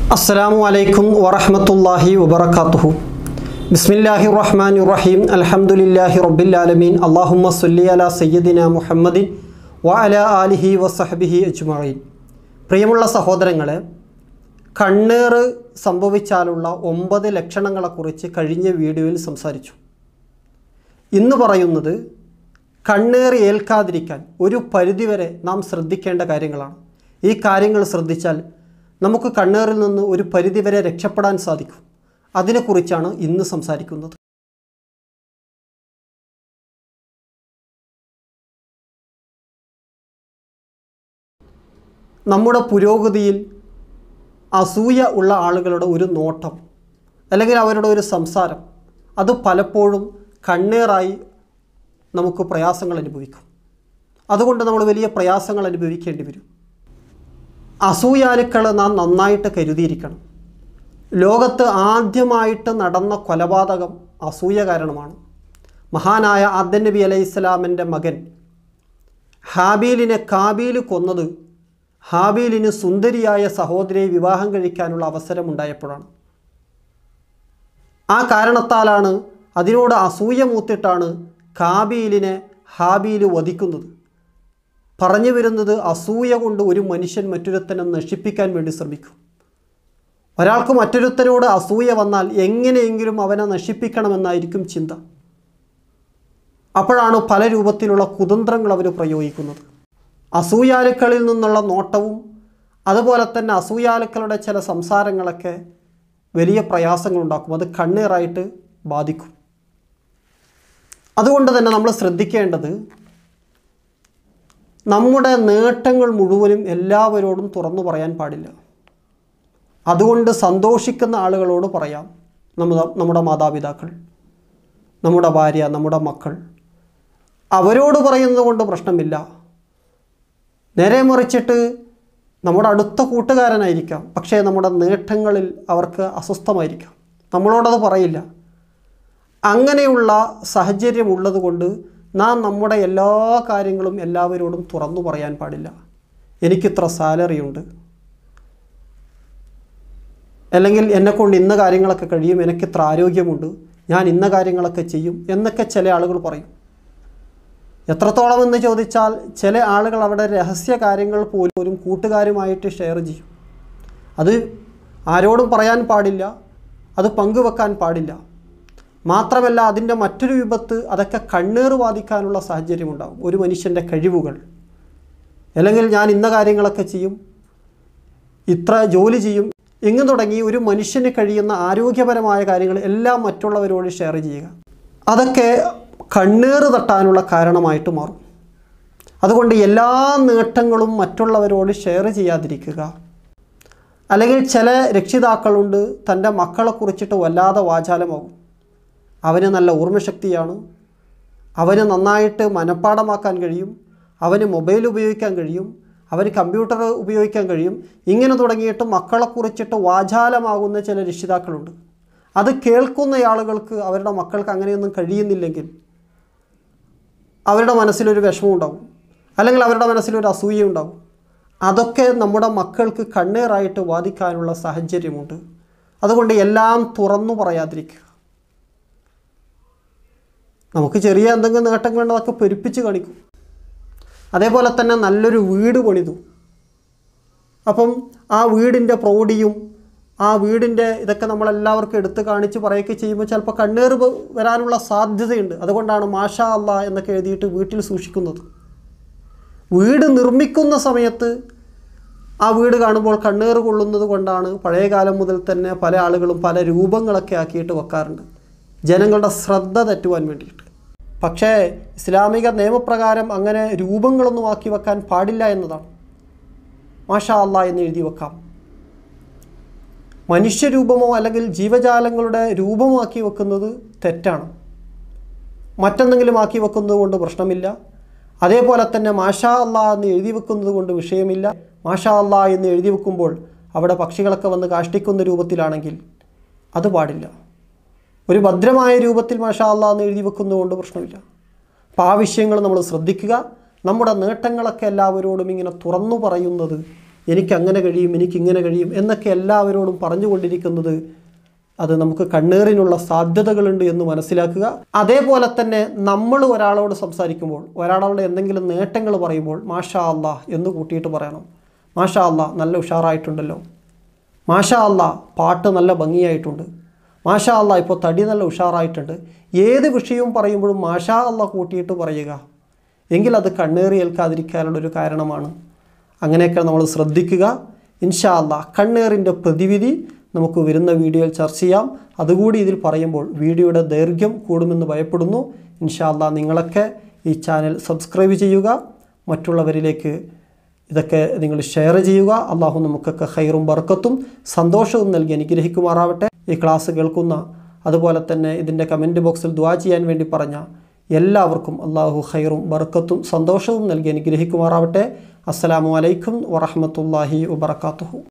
അസ്സലാമു അലൈക്കും വറഹ്മത്തുള്ളാഹി വബറകാതുഹു ബിസ്മില്ലാഹി റഹ്മാനി റഹീം അൽഹംദുലില്ലാഹി റബ്ബിൽ ആലമീൻ അല്ലാഹുമ്മ സല്ലി അലാ സയ്യിദിന മുഹമ്മദിൻ വ അലാ ആലിഹി വസഹബിഹി അജ്മഈൻ പ്രിയമുള്ള സഹോദരങ്ങളെ കണ്ണേറ് സംഭവിച്ചാലുള്ള ഒമ്പത് ലക്ഷണങ്ങളെക്കുറിച്ച് കഴിഞ്ഞ വീഡിയോയിൽ സംസാരിച്ചു ഇന്ന് പറയുന്നത് കണ്ണേറ് ഏൽക്കാതിരിക്കാൻ ഒരു പരിധിവരെ നാം ശ്രദ്ധിക്കേണ്ട കാര്യങ്ങളാണ് ഈ കാര്യങ്ങൾ ശ്രദ്ധിച്ചാൽ നമുക്ക് കണ്ണേറിൽ നിന്ന് ഒരു പരിധിവരെ രക്ഷപ്പെടാൻ സാധിക്കും അതിനെക്കുറിച്ചാണ് ഇന്ന് സംസാരിക്കുന്നത് നമ്മുടെ പുരോഗതിയിൽ അസൂയ ഉള്ള ആളുകളുടെ ഒരു നോട്ടം അല്ലെങ്കിൽ അവരുടെ ഒരു സംസാരം അത് പലപ്പോഴും കണ്ണേറായി നമുക്ക് പ്രയാസങ്ങൾ അനുഭവിക്കും അതുകൊണ്ട് നമ്മൾ വലിയ പ്രയാസങ്ങൾ അനുഭവിക്കേണ്ടി വരും അസൂയാലുക്കൾ നാം നന്നായിട്ട് കരുതിയിരിക്കണം ലോകത്ത് ആദ്യമായിട്ട് നടന്ന കൊലപാതകം അസൂയ കാരണമാണ് മഹാനായ ആദ്യ നബി അലൈഹി ഇസ്ലാമിൻ്റെ മകൻ ഹാബീലിനെ കാബീൽ കൊന്നത് ഹാബീലിന് സുന്ദരിയായ സഹോദരിയെ വിവാഹം കഴിക്കാനുള്ള അവസരമുണ്ടായപ്പോഴാണ് ആ കാരണത്താലാണ് അതിനോട് അസൂയ മൂത്തിട്ടാണ് കാബീലിനെ ഹാബീൽ വധിക്കുന്നത് പറഞ്ഞു വരുന്നത് അസൂയ കൊണ്ട് ഒരു മനുഷ്യൻ മറ്റൊരുത്തനെ നശിപ്പിക്കാൻ വേണ്ടി ശ്രമിക്കും ഒരാൾക്ക് മറ്റൊരുത്തനോട് അസൂയ വന്നാൽ എങ്ങനെയെങ്കിലും അവനെ നശിപ്പിക്കണമെന്നായിരിക്കും ചിന്ത അപ്പോഴാണ് പല രൂപത്തിലുള്ള കുതന്ത്രങ്ങൾ അവർ പ്രയോഗിക്കുന്നത് അസൂയാലുക്കളിൽ നിന്നുള്ള നോട്ടവും അതുപോലെ തന്നെ അസൂയാലുക്കളുടെ ചില സംസാരങ്ങളൊക്കെ വലിയ പ്രയാസങ്ങളുണ്ടാക്കും അത് കണ്ണീറായിട്ട് ബാധിക്കും അതുകൊണ്ട് തന്നെ നമ്മൾ ശ്രദ്ധിക്കേണ്ടത് നമ്മുടെ നേട്ടങ്ങൾ മുഴുവനും എല്ലാവരോടും തുറന്നു പറയാൻ പാടില്ല അതുകൊണ്ട് സന്തോഷിക്കുന്ന ആളുകളോട് പറയാം നമ്മുടെ നമ്മുടെ മാതാപിതാക്കൾ നമ്മുടെ ഭാര്യ നമ്മുടെ മക്കൾ അവരോട് പറയുന്നത് കൊണ്ട് പ്രശ്നമില്ല നേരെ മറിച്ചിട്ട് നമ്മുടെ അടുത്ത കൂട്ടുകാരനായിരിക്കാം പക്ഷേ നമ്മുടെ നേട്ടങ്ങളിൽ അവർക്ക് അസ്വസ്ഥമായിരിക്കാം നമ്മളോടത് പറയില്ല അങ്ങനെയുള്ള സാഹചര്യം ഉള്ളതുകൊണ്ട് നാം നമ്മുടെ എല്ലാ കാര്യങ്ങളും എല്ലാവരോടും തുറന്നു പറയാൻ പാടില്ല എനിക്കിത്ര സാലറി ഉണ്ട് അല്ലെങ്കിൽ എന്നെക്കൊണ്ട് ഇന്ന കാര്യങ്ങളൊക്കെ കഴിയും എനിക്കിത്ര ആരോഗ്യമുണ്ട് ഞാൻ ഇന്ന കാര്യങ്ങളൊക്കെ ചെയ്യും എന്നൊക്കെ ചില ആളുകൾ പറയും എത്രത്തോളം എന്ന് ചോദിച്ചാൽ ചില ആളുകൾ അവിടെ രഹസ്യ കാര്യങ്ങൾ പോലും കൂട്ടുകാരുമായിട്ട് ഷെയർ ചെയ്യും അത് ആരോടും പറയാൻ പാടില്ല അത് പങ്കുവെക്കാൻ പാടില്ല മാത്രമല്ല അതിൻ്റെ മറ്റൊരു വിപത്ത് അതൊക്കെ കണ്ണേറ് ബാധിക്കാനുള്ള സാഹചര്യമുണ്ടാകും ഒരു മനുഷ്യൻ്റെ കഴിവുകൾ അല്ലെങ്കിൽ ഞാൻ ഇന്ന കാര്യങ്ങളൊക്കെ ചെയ്യും ഇത്ര ജോലി ചെയ്യും ഇങ്ങ് തുടങ്ങി ഒരു മനുഷ്യന് കഴിയുന്ന ആരോഗ്യപരമായ കാര്യങ്ങൾ എല്ലാം മറ്റുള്ളവരോട് ഷെയർ ചെയ്യുക അതൊക്കെ കണ്ണേറ് തട്ടാനുള്ള കാരണമായിട്ട് മാറും അതുകൊണ്ട് എല്ലാ നേട്ടങ്ങളും മറ്റുള്ളവരോട് ഷെയർ ചെയ്യാതിരിക്കുക അല്ലെങ്കിൽ ചില രക്ഷിതാക്കളുണ്ട് തൻ്റെ മക്കളെ കുറിച്ചിട്ട് വല്ലാതെ വാചാലമാകും അവന് നല്ല ഓർമ്മശക്തിയാണ് അവന് നന്നായിട്ട് മനഃപ്പാടമാക്കാൻ കഴിയും അവന് മൊബൈൽ ഉപയോഗിക്കാൻ കഴിയും അവന് കമ്പ്യൂട്ടർ ഉപയോഗിക്കാൻ കഴിയും ഇങ്ങനെ തുടങ്ങിയിട്ട് മക്കളെ കുറിച്ചിട്ട് വാചാലമാകുന്ന ചില രക്ഷിതാക്കളുണ്ട് അത് കേൾക്കുന്ന ആളുകൾക്ക് അവരുടെ മക്കൾക്ക് അങ്ങനെയൊന്നും കഴിയുന്നില്ലെങ്കിൽ അവരുടെ മനസ്സിലൊരു വിഷമം ഉണ്ടാകും അല്ലെങ്കിൽ അവരുടെ മനസ്സിലൊരു അസൂയ ഉണ്ടാകും അതൊക്കെ നമ്മുടെ മക്കൾക്ക് കണ്ണേറായിട്ട് വാദിക്കാനുള്ള സാഹചര്യമുണ്ട് അതുകൊണ്ട് എല്ലാം തുറന്നു പറയാതിരിക്കുക നമുക്ക് ചെറിയ എന്തെങ്കിലും നേട്ടം വേണ്ടതൊക്കെ പെരുപ്പിച്ച് കാണിക്കും അതേപോലെ തന്നെ നല്ലൊരു വീട് പണിതു അപ്പം ആ വീടിൻ്റെ പ്രൗഢിയും ആ വീടിൻ്റെ ഇതൊക്കെ നമ്മളെല്ലാവർക്കും എടുത്ത് കാണിച്ച് പറയുകയൊക്കെ ചെയ്യുമ്പോൾ ചിലപ്പോൾ കണ്ണേറ് വരാനുള്ള സാധ്യതയുണ്ട് അതുകൊണ്ടാണ് മാഷാ അല്ല എന്നൊക്കെ എഴുതിയിട്ട് വീട്ടിൽ സൂക്ഷിക്കുന്നത് വീട് നിർമ്മിക്കുന്ന സമയത്ത് ആ വീട് കാണുമ്പോൾ കണ്ണേറ് കൊള്ളുന്നത് കൊണ്ടാണ് പഴയ കാലം മുതൽ തന്നെ പല ആളുകളും പല രൂപങ്ങളൊക്കെ ആക്കിയിട്ട് വെക്കാറുണ്ട് ജനങ്ങളുടെ ശ്രദ്ധ തെറ്റുവാൻ വേണ്ടിയിട്ട് പക്ഷേ ഇസ്ലാമിക നിയമപ്രകാരം അങ്ങനെ രൂപങ്ങളൊന്നും ആക്കി വെക്കാൻ പാടില്ല എന്നതാണ് മാഷാ അല്ല എന്ന് എഴുതി വെക്കാം മനുഷ്യരൂപമോ അല്ലെങ്കിൽ ജീവജാലങ്ങളുടെ രൂപമോ ആക്കി വെക്കുന്നത് തെറ്റാണ് മറ്റെന്തെങ്കിലും ആക്കി വെക്കുന്നത് കൊണ്ട് പ്രശ്നമില്ല അതേപോലെ തന്നെ മാഷാ അല്ല എന്ന് എഴുതി വെക്കുന്നത് കൊണ്ട് വിഷയമില്ല മാഷാ അല്ല എന്ന് എഴുതി വെക്കുമ്പോൾ അവിടെ പക്ഷികളൊക്കെ വന്ന് കാഷ്ടിക്കുന്ന രൂപത്തിലാണെങ്കിൽ അത് പാടില്ല ഒരു ഭദ്രമായ രൂപത്തിൽ മാഷാ അല്ല എന്ന് എഴുതി വെക്കുന്നതുകൊണ്ട് പ്രശ്നമില്ല അപ്പോൾ ആ വിഷയങ്ങൾ നമ്മൾ ശ്രദ്ധിക്കുക നമ്മുടെ നേട്ടങ്ങളൊക്കെ എല്ലാവരോടും ഇങ്ങനെ തുറന്നു പറയുന്നത് എനിക്കങ്ങനെ കഴിയും എനിക്കിങ്ങനെ കഴിയും എന്നൊക്കെ എല്ലാവരോടും പറഞ്ഞുകൊണ്ടിരിക്കുന്നത് അത് നമുക്ക് കണ്ണേറിനുള്ള സാധ്യതകളുണ്ട് എന്ന് മനസ്സിലാക്കുക അതേപോലെ തന്നെ നമ്മൾ ഒരാളോട് സംസാരിക്കുമ്പോൾ ഒരാളോട് എന്തെങ്കിലും നേട്ടങ്ങൾ പറയുമ്പോൾ മാഷാ അല്ലാ എന്ന് കൂട്ടിയിട്ട് പറയണം മാഷാ അല്ലാ നല്ല ഉഷാറായിട്ടുണ്ടല്ലോ മാഷാ അല്ലാ പാട്ട് നല്ല ഭംഗിയായിട്ടുണ്ട് മാഷാ അല്ലാ ഇപ്പോൾ തടി നല്ല ഉഷാറായിട്ടുണ്ട് ഏത് വിഷയവും പറയുമ്പോഴും മാഷാ അല്ലാ കൂട്ടിയിട്ട് പറയുക എങ്കിൽ അത് കണ്ണേറി ഏൽക്കാതിരിക്കാനുള്ളൊരു കാരണമാണ് അങ്ങനെയൊക്കെ നമ്മൾ ശ്രദ്ധിക്കുക ഇൻഷാ അല്ലാ കണ്ണേറിൻ്റെ പ്രതിവിധി നമുക്ക് വരുന്ന വീഡിയോയിൽ ചർച്ച ചെയ്യാം അതുകൂടി ഇതിൽ പറയുമ്പോൾ വീഡിയോയുടെ ദൈർഘ്യം കൂടുമെന്ന് ഭയപ്പെടുന്നു ഇൻഷാ അല്ലാ നിങ്ങളൊക്കെ ഈ ചാനൽ സബ്സ്ക്രൈബ് ചെയ്യുക മറ്റുള്ളവരിലേക്ക് ഇതൊക്കെ നിങ്ങൾ ഷെയർ ചെയ്യുക അള്ളാഹു നമുക്കൊക്കെ ഹൈറും ബർക്കത്തും സന്തോഷവും നൽകി അനുഗ്രഹിക്കുമാറാവട്ടെ ഈ ക്ലാസ് കേൾക്കുന്ന അതുപോലെ തന്നെ ഇതിൻ്റെ കമൻറ്റ് ബോക്സിൽ ദ്വാ ചെയ്യാൻ വേണ്ടി പറഞ്ഞ എല്ലാവർക്കും അള്ളാഹു ഹൈറും ബർക്കത്തും സന്തോഷവും നൽകി അനുഗ്രഹിക്കുമാറാവട്ടെ അസ്സലാമു അലൈക്കും വറഹമത്തല്ലാഹി വബർക്കാത്തുഹു